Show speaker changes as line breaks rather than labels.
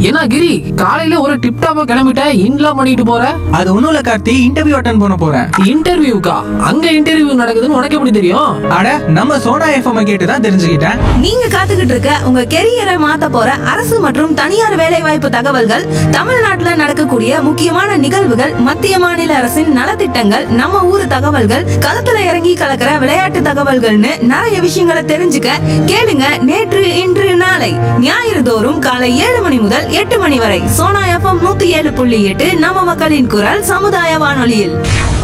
என்ன கிரி காலையில ஒரு டிப் டாப்பா கிளம்பிட்ட இன்லாம் பண்ணிட்டு போற
அது ஒண்ணும் இல்ல கார்த்தி இன்டர்வியூ அட்டன் பண்ண போறேன்
இன்டர்வியூக்கா அங்க இன்டர்வியூ நடக்குதுன்னு உனக்கு எப்படி தெரியும்
அட நம்ம சோனா எஃப்எம் கேட்டு தான் தெரிஞ்சுக்கிட்டேன்
நீங்க காத்துக்கிட்டு இருக்க உங்க கெரியரை மாத்த போற அரசு மற்றும் தனியார் வேலைவாய்ப்பு தகவல்கள் தமிழ்நாட்டுல நடக்கக்கூடிய முக்கியமான நிகழ்வுகள் மத்திய மாநில அரசின் நலத்திட்டங்கள் நம்ம ஊரு தகவல்கள் களத்துல இறங்கி கலக்கிற விளையாட்டு தகவல்கள்னு நிறைய விஷயங்களை தெரிஞ்சுக்க கேளுங்க நேற்று இன்று நாளை ஞாயிறு தோறும் காலை ஏழு மணி முதல் எட்டு மணி வரை சோனா எஃப்எம் நூத்தி ஏழு புள்ளி எட்டு நம்ம மக்களின் குரல் சமுதாய வானொலியில்